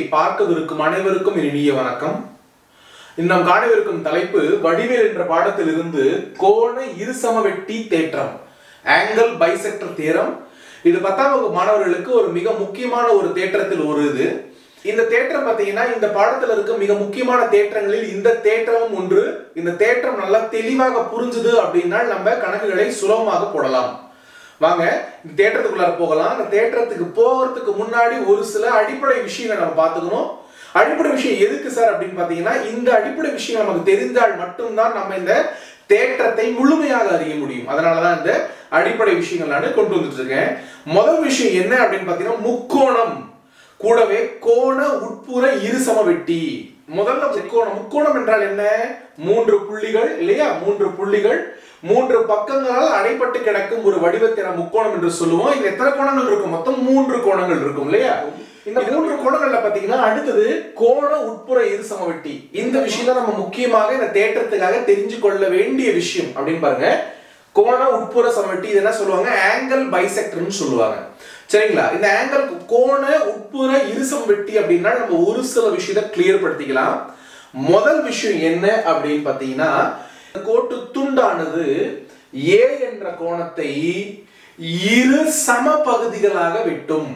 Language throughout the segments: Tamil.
பார்க்கவிருக்கும் அனைவருக்கும் என் இனிய வணக்கம் இன்னும் காணவிருக்கும் தலைப்பு வடிவேல் என்ற பாடத்திலிருந்து கோண இருசமவெட்டி தேற்றம் ஆங்கிள் பைசெக்டர் தேரம் இது பத்தாம் வகுப்பு மாணவர்களுக்கு ஒரு மிக முக்கியமான ஒரு தேற்றத்தில் ஒரு இது இந்த தேற்றம் பார்த்தீங்கன்னா இந்த பாடத்துல இருக்க மிக முக்கியமான தேற்றங்களில் இந்த தேற்றமும் ஒன்று இந்த தேற்றம் நல்லா தெளிவாக புரிஞ்சுது அப்படின்னா நம்ம கணக்குகளை சுலபமாக போடலாம் வாங்க இந்த தேற்றத்துக்குள்ளார போகலாம் இந்த தேற்றத்துக்கு போகிறதுக்கு முன்னாடி ஒரு சில அடிப்படை விஷயங்களை நம்ம பார்த்துக்கணும் அடிப்படை விஷயம் எதுக்கு சார் அப்படின்னு பார்த்தீங்கன்னா இந்த அடிப்படை விஷயம் நமக்கு தெரிந்தால் மட்டும்தான் நம்ம இந்த தேற்றத்தை முழுமையாக அறிய முடியும் அதனால தான் இந்த அடிப்படை விஷயங்கள் நான் கொண்டு வந்துட்டு இருக்கேன் முதல் விஷயம் என்ன அப்படின்னு பார்த்தீங்கன்னா முக்கோணம் கூடவே கோண உட்புற இருசம வெட்டி முதல்ல முக்கோணம் முக்கோணம் என்றால் என்ன மூன்று புள்ளிகள் இல்லையா மூன்று புள்ளிகள் மூன்று பக்கங்களால் அடைப்பட்டு கிடக்கும் ஒரு வடிவத்தை நாம் முக்கோணம் என்று சொல்லுவோம் இது எத்தனை கோணங்கள் இருக்கும் மொத்தம் மூன்று கோணங்கள் இருக்கும் இல்லையா இந்த மூன்று கோணங்கள்ல பாத்தீங்கன்னா அடுத்தது கோண உட்புற இருசம வெட்டி இந்த விஷயம் தான் நம்ம முக்கியமாக இந்த தேற்றத்துக்காக தெரிஞ்சு கொள்ள வேண்டிய விஷயம் அப்படின்னு பாருங்க கோண உட்புற சமவெட்டி இது என்ன சொல்லுவாங்க ஆங்கிள் பைசெக்டர்னு சொல்லுவாங்க சரிங்களா இந்த ஆங்கிள் கோண உட்புற இருசம் வெட்டி அப்படின்னா நம்ம ஒரு சில விஷயத்தை கிளியர் படுத்திக்கலாம் முதல் விஷயம் என்ன அப்படின்னு பார்த்தீங்கன்னா கோட்டு துண்டானது ஏ என்ற கோணத்தை இரு சம பகுதிகளாக வெட்டும்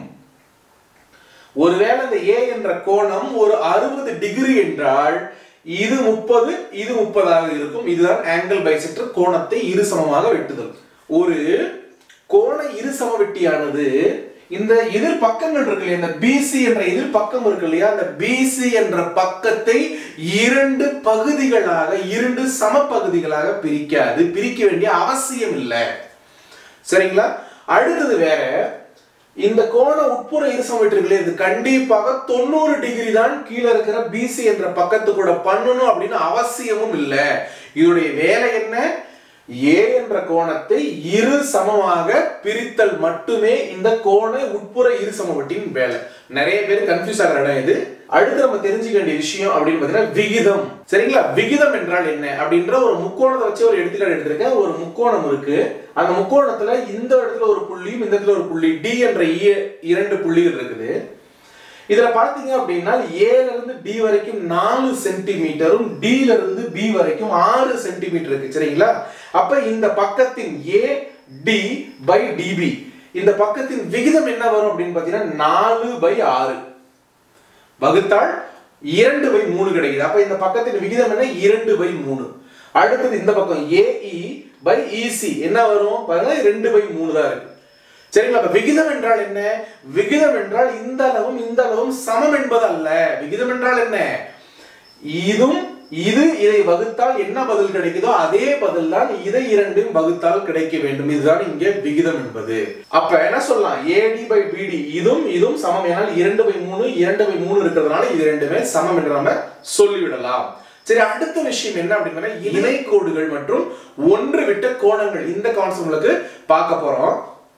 ஒருவேளை இந்த ஏ என்ற கோணம் ஒரு அறுபது டிகிரி என்றால் இது முப்பது இது முப்பதாக இருக்கும் இதுதான் ஆங்கிள் பைசெக்டர் கோணத்தை இரு சமமாக வெட்டுதல் ஒரு கோண இரு சமவெட்டியானது இந்த எதிர் பக்கங்கள் இருக்கு இல்லையா இந்த பிசி என்ற எதிர் பக்கம் இருக்கு இல்லையா அந்த பிசி என்ற பக்கத்தை இரண்டு பகுதிகளாக இரண்டு சம பகுதிகளாக பிரிக்காது பிரிக்க வேண்டிய அவசியம் இல்லை சரிங்களா அடுத்தது வேற இந்த கோண உட்புற இருசமவெட்டுகளே இது கண்டிப்பாக தொண்ணூறு டிகிரி தான் கீழே இருக்கிற பிசி என்ற பக்கத்து கூட பண்ணணும் அப்படின்னு அவசியமும் இல்லை இதோடைய வேலை என்ன ஏ என்ற கோணத்தை இரு சமமாக பிரித்தல் மட்டுமே இந்த கோண உட்புற இரு சமவெட்டின் வேலை நிறைய பேர் கன்ஃபியூஸ் ஆகிற இடம் இது அடுத்து நம்ம தெரிஞ்சுக்க வேண்டிய விஷயம் அப்படின்னு பார்த்தீங்கன்னா விகிதம் சரிங்களா விகிதம் என்றால் என்ன அப்படின்ற ஒரு முக்கோணத்தை வச்சு ஒரு எடுத்துக்காட்டு எடுத்திருக்கேன் ஒரு முக்கோணம் இருக்கு அந்த முக்கோணத்துல இந்த இடத்துல ஒரு புள்ளியும் இந்த இடத்துல ஒரு புள்ளி டி என்ற இரண்டு புள்ளிகள் இருக்குது இதுல பாத்தீங்க அப்படின்னா ஏல இருந்து டி வரைக்கும் நாலு சென்டிமீட்டரும் டில இருந்து பி வரைக்கும் ஆறு சென்டிமீட்டர் இருக்கு சரிங்களா அப்ப இந்த பக்கத்தின் ஏ டி பை டிபி இந்த பக்கத்தின் விகிதம் என்ன வரும் அப்படின்னு பாத்தீங்கன்னா நாலு பை ஆறு வகுத்தால் இரண்டு பை மூணு கிடைக்குது அப்ப இந்த பக்கத்தின் விகிதம் என்ன இரண்டு பை மூணு அடுத்தது இந்த பக்கம் ஏஇ பை இசி என்ன வரும் பாருங்க ரெண்டு பை மூணு தான் இருக்கு சரிங்களா அப்ப விகிதம் என்றால் என்ன விகிதம் என்றால் இந்த அளவும் இந்த அளவும் சமம் என்பது அல்ல விகிதம் என்றால் என்ன இதும் இது இதை வகுத்தால் என்ன பதில் கிடைக்குதோ அதே பதில் தான் இதை இரண்டும் வகுத்தால் கிடைக்க வேண்டும் இதுதான் இங்கே விகிதம் என்பது அப்ப என்ன சொல்லலாம் ஏடி பை பிடி இதுவும் இதுவும் சமம் ஏனால் இரண்டு பை மூணு இரண்டு பை மூணு இருக்கிறதுனால இது ரெண்டுமே சமம் என்று நம்ம சொல்லிவிடலாம் சரி அடுத்த விஷயம் என்ன அப்படின்னா இணை கோடுகள் மற்றும் ஒன்று விட்ட கோணங்கள் இந்த கான்செப்ட்களுக்கு பார்க்க போறோம்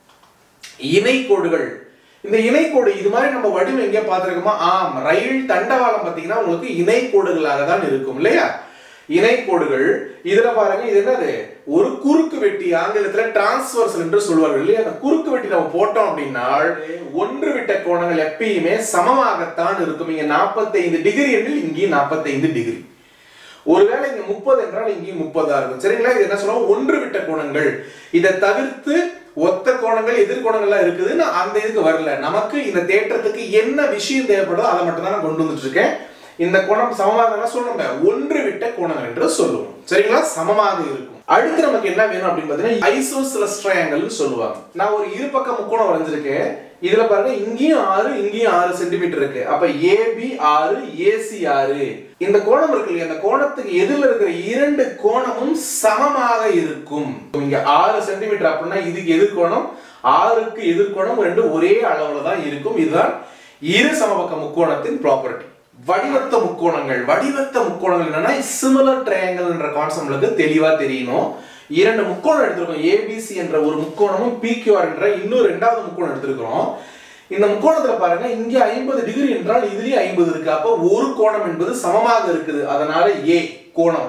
இணை கோடுகள் இந்த இணைக்கோடு இது மாதிரி நம்ம வடிவம் எங்கேயா பார்த்துருக்கோமா ஆம் ரயில் தண்டவாளம் பார்த்தீங்கன்னா உங்களுக்கு இணை கோடுகளாக தான் இருக்கும் இல்லையா இணைக்கோடுகள் இதுல பாருங்க இது என்னது ஒரு குறுக்கு வெட்டி ஆங்கிலத்துல டிரான்ஸ்வர்ஸ் என்று சொல்வார்கள் இல்லையா அந்த குறுக்கு வெட்டி நம்ம போட்டோம் அப்படின்னா ஒன்று விட்ட கோணங்கள் எப்பயுமே சமமாகத்தான் இருக்கும் இங்க நாற்பத்தைந்து டிகிரி என்று இங்கேயும் நாற்பத்தைந்து டிகிரி ஒருவேளை இங்க முப்பது என்றால் இங்கேயும் முப்பதா இருக்கும் சரிங்களா இது என்ன சொல்லுவோம் ஒன்று விட்ட கோணங்கள் இதை தவிர்த்து ஒத்த கோணங்கள் எதிர்கோணங்கள்லாம் இருக்குது நான் அந்த இதுக்கு வரல நமக்கு இந்த தேற்றத்துக்கு என்ன விஷயம் தேவைப்படுதோ அதை மட்டும் தான் நான் கொண்டு வந்துட்டு இருக்கேன் இந்த கோணம் சமமாக சொல்லணும் ஒன்று விட்ட கோணங்கள் என்று சொல்லுவோம் சரிங்களா சமமாக இருக்கும் அடுத்து நமக்கு என்ன வேணும் அப்படின்னு பார்த்தீங்கன்னா ஐசோசிலஸ் ட்ரையாங்கல்னு சொல்லுவாங்க நான் ஒரு இரு பக்கம் முக்கோணம் வரைஞ்சிருக்கேன் இதுல பாருங்க இங்கேயும் ஆறு இங்கேயும் ஆறு சென்டிமீட்டர் இருக்கு அப்ப ஏபி ஆறு ஏசி ஆறு இந்த கோணம் இருக்கு இல்லையா அந்த கோணத்துக்கு எதிரில் இருக்கிற இரண்டு கோணமும் சமமாக இருக்கும் இங்க ஆறு சென்டிமீட்டர் அப்படின்னா இதுக்கு எதிர்கோணம் ஆறுக்கு எதிர்கோணம் ரெண்டு ஒரே அளவுல தான் இருக்கும் இதுதான் இரு சமபக்க முக்கோணத்தின் ப்ராப்பர்ட்டி வடிவத்த முக்கோணங்கள் வடிவத்த முக்கோணங்கள் என்னன்னா சிமிலர் ட்ரையாங்கல் என்ற கான்செப்ட்களுக்கு தெளிவா தெரியணும் இரண்டு முக்கோணம் எடுத்திருக்கோம் ஏபிசி என்ற ஒரு முக்கோணமும் பிக்யூஆர் என்ற இன்னொரு ரெண்டாவது முக்கோணம் எடுத்திருக்கிறோம் இந்த முக்கோணத்துல பாருங்க இங்க ஐம்பது டிகிரி என்றால் இதுலயும் ஐம்பது இருக்கு அப்ப ஒரு கோணம் என்பது சமமாக இருக்குது அதனால ஏ கோணம்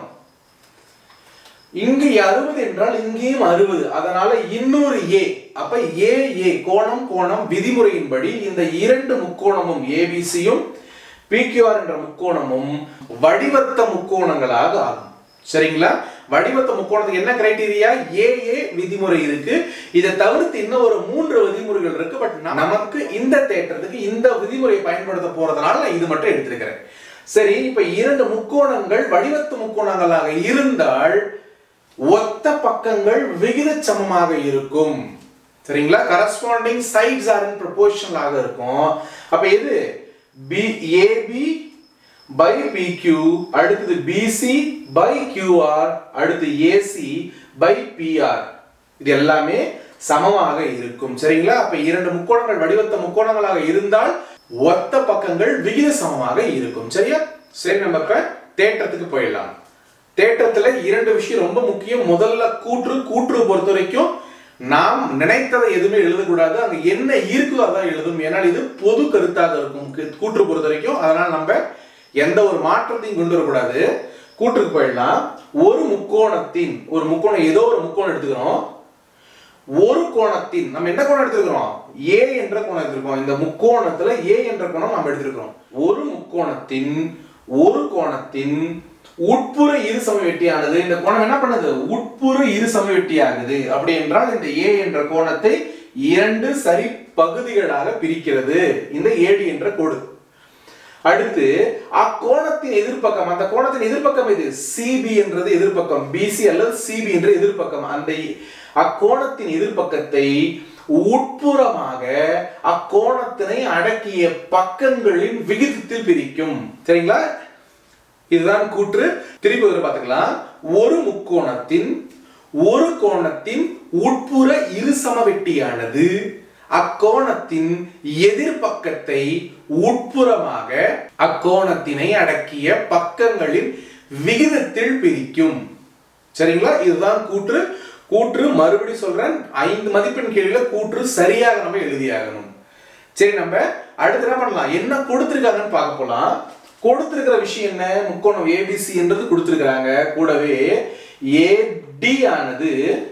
இங்கு அறுபது என்றால் இங்கேயும் அறுபது அதனால இன்னொரு ஏ அப்ப ஏ ஏ கோணம் கோணம் விதிமுறையின்படி இந்த இரண்டு முக்கோணமும் ஏபிசியும் பிக்யூஆர் என்ற முக்கோணமும் வடிவத்த முக்கோணங்களாக ஆகும் சரிங்களா வடிவத்த முக்கோணத்துக்கு என்ன கிரைட்டீரியா ஏஏ விதிமுறை இருக்கு இதை தவிர்த்து இன்னும் ஒரு மூன்று விதிமுறைகள் இருக்கு பட் நமக்கு இந்த தேற்றத்துக்கு இந்த விதிமுறையை பயன்படுத்த போறதுனால நான் இது மட்டும் எடுத்திருக்கிறேன் சரி இப்ப இரண்டு முக்கோணங்கள் வடிவத்து முக்கோணங்களாக இருந்தால் ஒத்த பக்கங்கள் விகித சமமாக இருக்கும் சரிங்களா கரஸ்பாண்டிங் சைட்ஸ் ஆர் இன் ப்ரொபோர்ஷனலாக இருக்கும் அப்ப எது பி ஏபி பை பிக்யூ அடுத்தது பிசி பை கியூஆர் அடுத்து ஏசி பை பிஆர் இது எல்லாமே சமமாக இருக்கும் சரிங்களா அப்ப இரண்டு முக்கோணங்கள் வடிவத்த முக்கோணங்களாக இருந்தால் ஒத்த பக்கங்கள் விகித சமமாக இருக்கும் சரியா சரி நம்ம இப்ப தேற்றத்துக்கு போயிடலாம் தேற்றத்துல இரண்டு விஷயம் ரொம்ப முக்கியம் முதல்ல கூற்று கூற்று பொறுத்த வரைக்கும் நாம் நினைத்ததை எதுவுமே எழுதக்கூடாது அங்க என்ன இருக்குதோ அதான் எழுதும் ஏன்னால் இது பொது கருத்தாக இருக்கும் கு- கூற்று பொறுத்த வரைக்கும் அதனால நம்ம எந்த ஒரு மாற்றத்தையும் கொண்டு வரக்கூடாது கூற்றுக்கு போயிடலாம் ஒரு முக்கோணத்தின் ஒரு முக்கோணம் ஏதோ ஒரு முக்கோணம் எடுத்துக்கிறோம் ஒரு கோணத்தின் நம்ம என்ன கோணம் எடுத்திருக்கிறோம் ஏ என்ற கோணம் எடுத்திருக்கோம் இந்த முக்கோணத்துல ஏ என்ற கோணம் நம்ம எடுத்திருக்கிறோம் ஒரு முக்கோணத்தின் ஒரு கோணத்தின் உட்புற இரு சமவெட்டியானது இந்த கோணம் என்ன பண்ணுது உட்புற இரு சமவெட்டியாகுது அப்படி என்றால் இந்த ஏ என்ற கோணத்தை இரண்டு சரி பகுதிகளாக பிரிக்கிறது இந்த ஏடி என்ற கோடு அடுத்து அக்கோணத்தின் எதிர்ப்பக்கம் அந்த கோணத்தின் எதிர்ப்பக்கம் இது சிபி என்றது எதிர்ப்பக்கம் பிசி அல்லது சிபி என்ற எதிர்ப்பக்கம் அந்த அக்கோணத்தின் எதிர்ப்பக்கத்தை உட்புறமாக அக்கோணத்தினை அடக்கிய பக்கங்களின் விகிதத்தில் பிரிக்கும் சரிங்களா இதுதான் கூற்று திருப்பி ஒரு பார்த்துக்கலாம் ஒரு முக்கோணத்தின் ஒரு கோணத்தின் உட்புற இரு சமவெட்டியானது அக்கோணத்தின் எதிர்பக்கத்தை உட்புறமாக அக்கோணத்தினை அடக்கிய பக்கங்களின் விகிதத்தில் பிரிக்கும் சரிங்களா இதுதான் கூற்று கூற்று மறுபடியும் சொல்றேன் ஐந்து மதிப்பெண் கேள்வியில கூற்று சரியாக நம்ம எழுதியாகணும் சரி நம்ம அடுத்து என்ன பண்ணலாம் என்ன கொடுத்திருக்காங்கன்னு பார்க்க போலாம் கொடுத்திருக்கிற விஷயம் என்ன முக்கோணம் ஏபிசி என்றது கொடுத்திருக்கிறாங்க கூடவே ஏடி ஆனது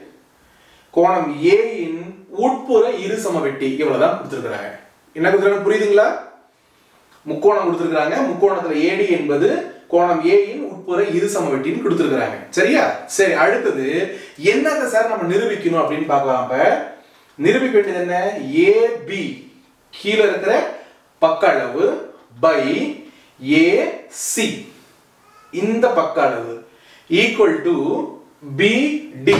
கோணம் A இன் உட்புற இரு சமவெட்டி இவ்வளவுதான் கொடுத்திருக்கிறாங்க என்ன கொடுத்திருக்காங்க புரியுதுங்களா முக்கோணம் கொடுத்திருக்காங்க முக்கோணத்துல ஏடி என்பது கோணம் A இன் உட்புற இரு சமவெட்டின்னு கொடுத்திருக்காங்க சரியா சரி அடுத்தது என்னத்தை சார் நம்ம நிரூபிக்கணும் அப்படின்னு பார்க்கலாம் அப்ப நிரூபிக்க வேண்டியது என்ன ஏபி கீழே இருக்கிற பக்க அளவு பை ஏசி இந்த பக்க அளவு equal to BD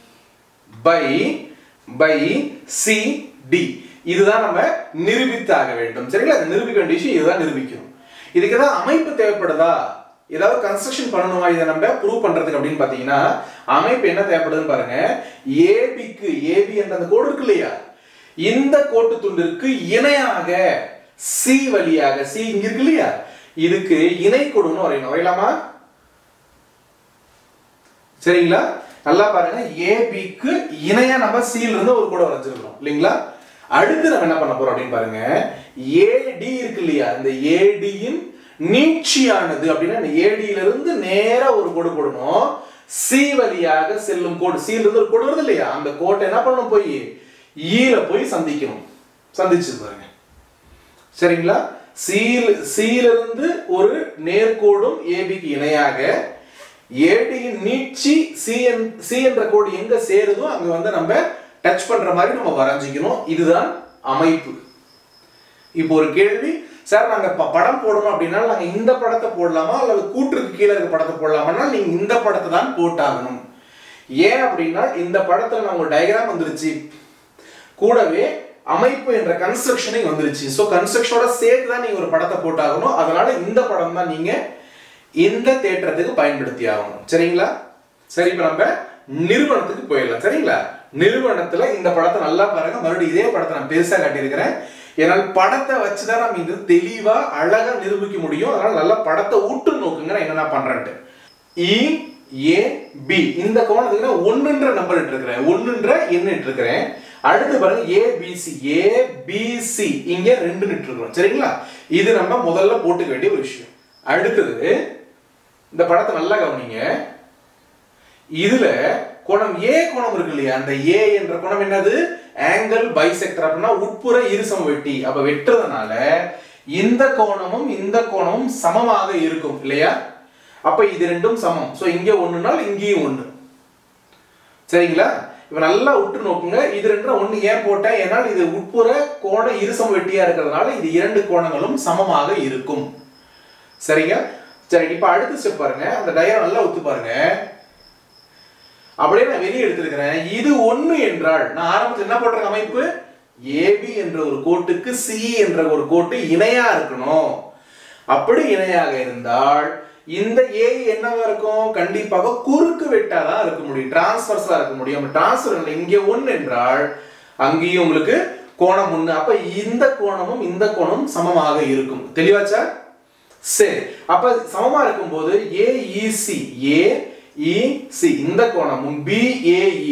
by by C D இதுதான் நம்ம நிரூபித்தாக வேண்டும் சரிங்களா அது நிரூபிக்க வேண்டிய விஷயம் இதுதான் நிரூபிக்கணும் இதுக்கு ஏதாவது அமைப்பு தேவைப்படுதா ஏதாவது கன்ஸ்ட்ரக்ஷன் பண்ணணுமா இதை நம்ம ப்ரூவ் பண்றதுக்கு அப்படின்னு பாத்தீங்கன்னா அமைப்பு என்ன தேவைப்படுதுன்னு பாருங்க ஏபிக்கு ஏபி என்ற அந்த கோடு இருக்கு இல்லையா இந்த கோட்டு துண்டிற்கு இணையாக சி வழியாக சி இங்க இருக்கு இல்லையா இதுக்கு இணை கொடுன்னு வரையணும் வரையலாமா சரிங்களா நல்லா பாருங்க ஏபிக்கு இணையா நம்ம சீல் இருந்து ஒரு கூட வரைஞ்சிருக்கோம் இல்லைங்களா அடுத்து நம்ம என்ன பண்ண போறோம் அப்படின்னு பாருங்க ஏடி இருக்கு இல்லையா இந்த ஏடியின் நீட்சியானது அப்படின்னா இந்த ஏடியில இருந்து நேரா ஒரு கோடு போடணும் சி வழியாக செல்லும் கோடு சீல் இருந்து ஒரு கோடு வருது இல்லையா அந்த கோட்டை என்ன பண்ணணும் போய் ஈல போய் சந்திக்கணும் சந்திச்சு பாருங்க சரிங்களா சீல் சீலிருந்து ஒரு நேர்கோடும் ஏபிக்கு இணையாக ஏடியின் நீட்சி சி என் சி என்ற கோடு எங்க சேருதோ அங்க வந்து நம்ம டச் பண்ற மாதிரி நம்ம வரைஞ்சிக்கணும் இதுதான் அமைப்பு இப்போ ஒரு கேள்வி சார் நாங்க ப- படம் போடணும் அப்படின்னா நாங்க இந்த படத்தை போடலாமா அல்லது கூற்றுக்கு கீழே இருக்க படத்தை போடலாமா நீங்க இந்த படத்தை தான் போட்டாகணும் ஏன் அப்படின்னா இந்த படத்துல நம்ம ஒரு டயக்ராம் வந்துருச்சு கூடவே அமைப்பு என்ற கன்ஸ்ட்ரக்ஷனை வந்துருச்சு ஸோ கன்ஸ்ட்ரக்ஷனோட சேர்த்து தான் நீங்க ஒரு படத்தை போட்டாகணும் அதனால இந்த படம் தான் நீங்க இந்த தேற்றத்துக்கு பயன்படுத்தி ஆகணும் சரிங்களா சரி இப்போ நம்ம நிறுவனத்துக்கு போயிடலாம் சரிங்களா நிறுவனத்துல இந்த படத்தை நல்லா பாருங்க மறுபடியும் இதே படத்தை நான் பெருசா காட்டியிருக்கிறேன் ஏன்னால் படத்தை வச்சுதான் நம்ம இது தெளிவா அழகா நிரூபிக்க முடியும் அதனால நல்லா படத்தை ஊட்டு நோக்குங்க நான் என்னென்ன பண்றேன்ட்டு இ ஏ பி இந்த கோணத்துக்கு நான் ஒன்றுன்ற நம்பர் இட்டிருக்கிறேன் ஒன்றுன்ற எண் இட்டிருக்கிறேன் அடுத்து பாருங்க ஏ பிசி ஏ பிசி இங்க ரெண்டு இட்டிருக்கிறோம் சரிங்களா இது நம்ம முதல்ல போட்டுக்க வேண்டிய ஒரு விஷயம் அடுத்தது இந்த படத்தை நல்லா கவனிங்க இதுல கோணம் ஏ கோணம் இருக்கு இல்லையா அந்த ஏ என்ற கோணம் என்னது ஆங்கிள் பைசெக்டர் அப்படின்னா உட்புற இருசம வெட்டி அப்ப வெட்டுறதுனால இந்த கோணமும் இந்த கோணமும் சமமாக இருக்கும் இல்லையா அப்ப இது ரெண்டும் சமம் சோ இங்க ஒண்ணுனால் இங்கேயும் ஒண்ணு சரிங்களா இப்ப நல்லா உற்று நோக்குங்க இது ரெண்டும் ஒண்ணு ஏன் போட்டேன் ஏன்னால் இது உட்புற கோண இருசம வெட்டியா இருக்கிறதுனால இது இரண்டு கோணங்களும் சமமாக இருக்கும் சரிங்க சரி இப்ப அடுத்த ஸ்டெப் பாருங்க அந்த டயர் நல்லா ஒத்து பாருங்க அப்படியே நான் வெளியே எடுத்திருக்கிறேன் இது ஒண்ணு என்றால் நான் ஆரம்பத்தில் என்ன போட்டிருக்க அமைப்பு ஏபி என்ற ஒரு கோட்டுக்கு சி என்ற ஒரு கோட்டு இணையா இருக்கணும் அப்படி இணையாக இருந்தால் இந்த ஏ என்னவா இருக்கும் கண்டிப்பாக குறுக்கு வெட்டாதான் இருக்க முடியும் டிரான்ஸ்வர்ஸா இருக்க முடியும் டிரான்ஸ்வர் இங்க ஒன்று என்றால் அங்கேயும் உங்களுக்கு கோணம் ஒண்ணு அப்ப இந்த கோணமும் இந்த கோணமும் சமமாக இருக்கும் தெளிவாச்சா சரி அப்ப சமமா இருக்கும்போது ஏஇசி ஏஇசி இந்த கோணமும் பிஏஇ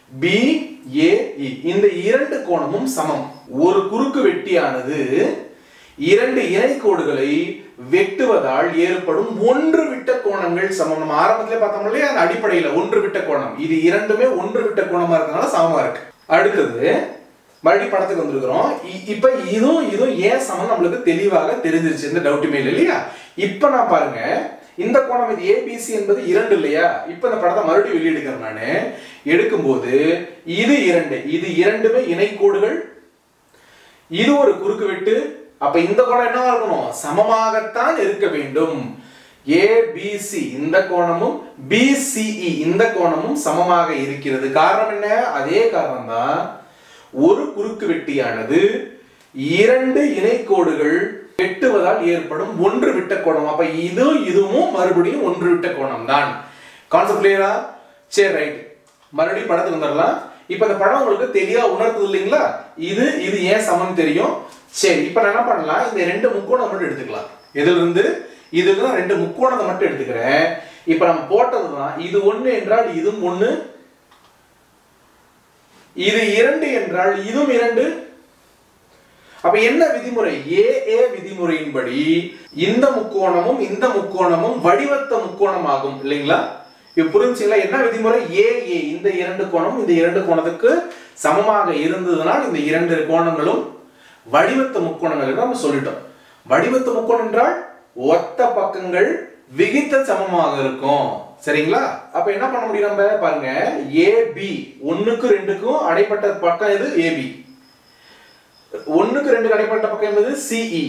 பிஏஇ இந்த இரண்டு கோணமும் சமம் ஒரு குறுக்கு வெட்டியானது இரண்டு இணைக்கோடுகளை வெட்டுவதால் ஏற்படும் ஒன்று விட்ட கோணங்கள் சமம் நம்ம ஆரம்பத்திலே பார்த்தோம் இல்லையா அந்த அடிப்படையில ஒன்று விட்ட கோணம் இது இரண்டுமே ஒன்று விட்ட கோணமா இருக்கனால சமமா இருக்கு அடுத்தது மறுபடியும் படத்துக்கு வந்திருக்கிறோம் இ- இப்ப இதுவும் இதுவும் ஏன் சமம் நம்மளுக்கு தெளிவாக தெரிஞ்சிருச்சு இந்த டவுட்டுமே இல்லை இல்லையா இப்ப நான் பாருங்க இந்த கோணம் இது ஏபிசி என்பது இரண்டு இல்லையா இப்ப இந்த படத்தை மறுபடியும் வெளியெடுக்கிறேன் நானு எடுக்கும்போது இது இரண்டு இது இரண்டுமே இணைக்கோடுகள் இது ஒரு குறுக்கு வெட்டு அப்ப இந்த கோணம் என்னவா இருக்கணும் சமமாகத்தான் இருக்க வேண்டும் ஏபிசி இந்த கோணமும் பிசிஇ இந்த கோணமும் சமமாக இருக்கிறது காரணம் என்ன அதே காரணம் தான் ஒரு குறுக்கு வெட்டியானது இரண்டு இணைக்கோடுகள் வெட்டுவதால் ஏற்படும் ஒன்று விட்ட கோணம் அப்ப இதுவும் இதுவும் மறுபடியும் ஒன்று விட்ட கோணம் தான் கான்செப்ட் கிளியரா சரி ரைட் மறுபடியும் படத்துக்கு வந்துடலாம் இப்ப இந்த படம் உங்களுக்கு தெளிவா உணர்த்துது இல்லைங்களா இது இது ஏன் சமம் தெரியும் சரி இப்ப நான் என்ன பண்ணலாம் இந்த ரெண்டு முக்கோணம் மட்டும் எடுத்துக்கலாம் இதுல இருந்து இதுல தான் ரெண்டு முக்கோணத்தை மட்டும் எடுத்துக்கிறேன் இப்ப நம்ம போட்டதுதான் இது ஒண்ணு என்றால் இதுவும் ஒண்ணு இது இரண்டு என்றால் இதுவும் இரண்டு அப்ப என்ன விதிமுறை ஏ ஏ விதிமுறையின்படி இந்த முக்கோணமும் இந்த முக்கோணமும் வடிவத்த முக்கோணம் ஆகும் இல்லைங்களா இப்ப புரிஞ்சுங்களா என்ன விதிமுறை ஏ ஏ இந்த இரண்டு கோணம் இந்த இரண்டு கோணத்துக்கு சமமாக இருந்ததுனால் இந்த இரண்டு கோணங்களும் வடிவத்த முக்கோணங்கள் என்று நம்ம சொல்லிட்டோம் வடிவத்த முக்கோணம் என்றால் ஒத்த பக்கங்கள் விகித்த சமமாக இருக்கும் சரிங்களா அப்ப என்ன பண்ண முடியும் நம்ம பாருங்க ஏபி ஒண்ணுக்கு ரெண்டுக்கும் அடைப்பட்ட பக்கம் எது ஏபி ஒண்ணுக்கு ரெண்டு அடைப்பட்ட பக்கம் என்பது சிஇ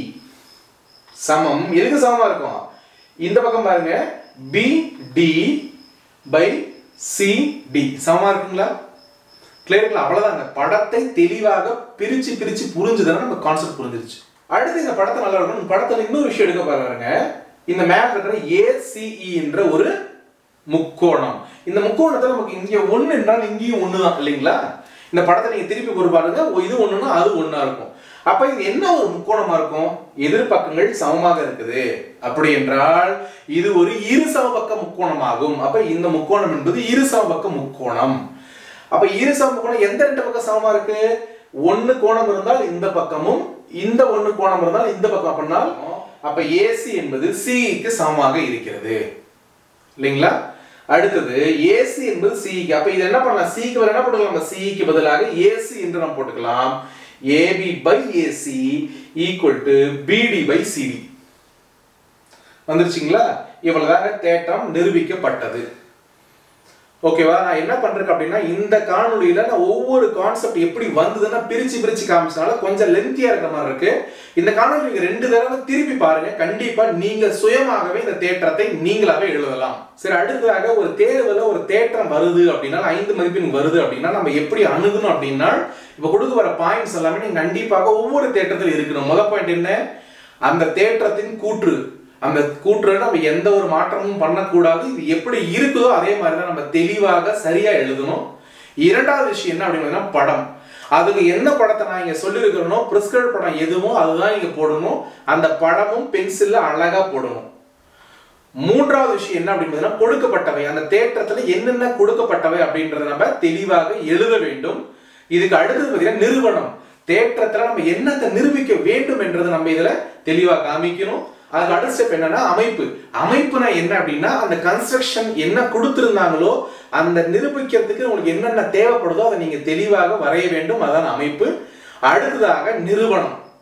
சமம் எதுக்கு சமமா இருக்கும் இந்த பக்கம் பாருங்க B D by C D சமமா இருக்குங்களா கிளியருங்களா அவ்வளவுதாங்க படத்தை தெளிவாக பிரிச்சு பிரிச்சு புரிஞ்சுதானே நம்ம கான்செப்ட் புரிஞ்சிருச்சு அடுத்து இந்த படத்தை நல்லா இருக்கும் இந்த படத்துல இன்னொரு விஷயம் எடுக்க பாருங்க இந்த மேப் இருக்கிற ஏசிஇ என்ற ஒரு முக்கோணம் இந்த முக்கோணத்துல நமக்கு இங்க ஒண்ணு என்றால் இங்கேயும் ஒண்ணுதான் இல்லைங்களா இந்த படத்தை நீங்க திருப்பி ஒரு பாருங்க ஓ, இது ஒண்ணுன்னா அது ஒண்ணா இருக்கும் அப்ப இது என்ன ஒரு முக்கோணமா இருக்கும் எதிர்பக்கங்கள் சமமாக இருக்குது அப்படி என்றால் இது ஒரு இரு சமபக்க முக்கோணமாகும் அப்ப இந்த முக்கோணம் என்பது இரு சமபக்க முக்கோணம் அப்ப இரு சம முக்கோணம் எந்த ரெண்டு பக்கம் சமமா இருக்கு ஒண்ணு கோணம் இருந்தால் இந்த பக்கமும் இந்த ஒண்ணு கோணம் இருந்தால் இந்த பக்கம் அப்படின்னா அப்ப ஏசி என்பது சிக்கு சமமாக இருக்கிறது இல்லைங்களா அடுத்தது ஏசி என்பது சிக்கு அப்ப இது என்ன பண்ணலாம் சிக்கு பதிலா என்ன போட்டுக்கலாம் நம்ம சிக்கு பதிலாக ஏசி என்று நம்ம போட்டுக்கலாம் AB by AC equal to BD by CD வந்துருச்சுங்களா இவ்வளவுதாங்க தேற்றம் நிரூபிக்கப்பட்டது ஓகேவா நான் என்ன பண்றேன் அப்படின்னா இந்த காணொளியில நான் ஒவ்வொரு கான்செப்ட் எப்படி வந்ததுன்னா பிரிச்சு பிரிச்சு காமிச்சனால கொஞ்சம் லென்த்தியா இருக்க மாதிரி இருக்கு இந்த காணொளி நீங்க ரெண்டு தடவை திருப்பி பாருங்க கண்டிப்பா நீங்க சுயமாகவே இந்த தேற்றத்தை நீங்களாவே எழுதலாம் சரி அடுத்ததாக ஒரு தேர்வுல ஒரு தேற்றம் வருது அப்படின்னா ஐந்து மதிப்பெண் வருது அப்படின்னா நம்ம எப்படி அணுகணும் அப்படின்னா இப்ப கொடுக்க வர பாயிண்ட்ஸ் எல்லாமே நீங்க கண்டிப்பாக ஒவ்வொரு தேற்றத்தில் இருக்கணும் முதல் பாயிண்ட் என்ன அந்த தேற்றத்தின் கூற்று அந்த கூற்றுல நம்ம எந்த ஒரு மாற்றமும் பண்ணக்கூடாது இது எப்படி இருக்குதோ அதே மாதிரி தான் நம்ம தெளிவாக சரியா எழுதணும் இரண்டாவது விஷயம் என்ன அப்படின்னா படம் அதுக்கு என்ன படத்தை நான் இங்க சொல்லியிருக்கிறேனோ பிரிஸ்கிரைப் படம் எதுவோ அதுதான் நீங்க போடணும் அந்த படமும் பென்சில்ல அழகா போடணும் மூன்றாவது விஷயம் என்ன அப்படின்னு கொடுக்கப்பட்டவை அந்த தேற்றத்துல என்னென்ன கொடுக்கப்பட்டவை அப்படின்றத நம்ம தெளிவாக எழுத வேண்டும் இதுக்கு அடுத்தது பார்த்தீங்கன்னா நிறுவனம் தேற்றத்துல நம்ம என்னத்தை நிரூபிக்க வேண்டும் என்றதை நம்ம இதுல தெளிவா காமிக்கணும் அதுக்கு அடுத்த ஸ்டெப் என்னன்னா அமைப்பு அமைப்புனா என்ன அப்படின்னா அந்த கன்ஸ்ட்ரக்ஷன் என்ன கொடுத்திருந்தாங்களோ அந்த நிரூபிக்கிறதுக்கு உங்களுக்கு என்னென்ன தேவைப்படுதோ அதை நீங்க தெளிவாக வரைய வேண்டும் அதான் அமைப்பு அடுத்ததாக நிறுவனம்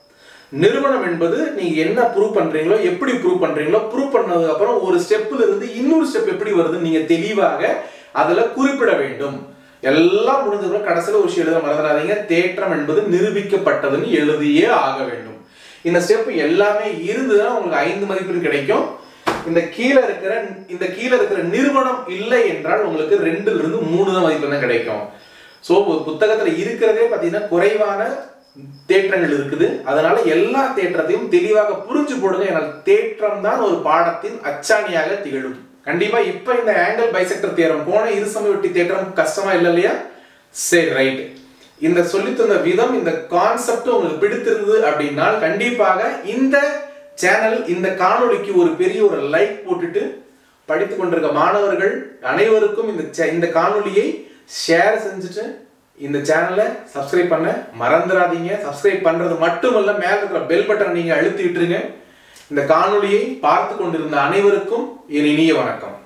நிறுவனம் என்பது நீங்க என்ன ப்ரூவ் பண்றீங்களோ எப்படி ப்ரூவ் பண்றீங்களோ ப்ரூவ் பண்ணதுக்கு அப்புறம் ஒரு ஸ்டெப்ல இருந்து இன்னொரு ஸ்டெப் எப்படி வருது நீங்க தெளிவாக அதுல குறிப்பிட வேண்டும் எல்லாம் முடிஞ்சதுக்கு கடைசியில் ஒரு விஷயம் எழுத மறந்துடாதீங்க தேற்றம் என்பது நிரூபிக்கப்பட்டதுன்னு எழுதியே ஆக வேண்டும் இந்த ஸ்டெப் எல்லாமே இருந்துதான் உங்களுக்கு ஐந்து மதிப்பெண் கிடைக்கும் இந்த கீழே இருக்கிற இந்த கீழே இருக்கிற நிறுவனம் இல்லை என்றால் உங்களுக்கு ரெண்டுல இருந்து மூணு தான் மதிப்பெண் தான் கிடைக்கும் ஸோ புத்தகத்துல இருக்கிறதே பார்த்தீங்கன்னா குறைவான தேற்றங்கள் இருக்குது அதனால எல்லா தேற்றத்தையும் தெளிவாக புரிஞ்சு போடுங்க ஏன்னா தேற்றம் தான் ஒரு பாடத்தின் அச்சாணியாக திகழும் கண்டிப்பா இப்ப இந்த ஆங்கிள் பைசெக்டர் தேரம் போன இருசம வெட்டி தேற்றம் கஷ்டமா இல்லை இல்லையா சரி ரைட் இந்த சொல்லித் தந்த விதம் இந்த கான்செப்ட் உங்களுக்கு பிடித்திருந்தது அப்படின்னா கண்டிப்பாக இந்த சேனல் இந்த காணொளிக்கு ஒரு பெரிய ஒரு லைக் போட்டுட்டு படித்துக் கொண்டிருக்க மாணவர்கள் அனைவருக்கும் இந்த cha- இந்த காணொளியை ஷேர் செஞ்சுட்டு இந்த சேனலை சப்ஸ்கிரைப் பண்ண மறந்துடாதீங்க சப்ஸ்கிரைப் பண்றது மட்டுமல்ல மேல இருக்கிற பெல் பட்டன் நீங்க அழுத்தி விட்டுருங்க இந்த காணொளியை பார்த்து கொண்டிருந்த அனைவருக்கும் என் இனிய வணக்கம்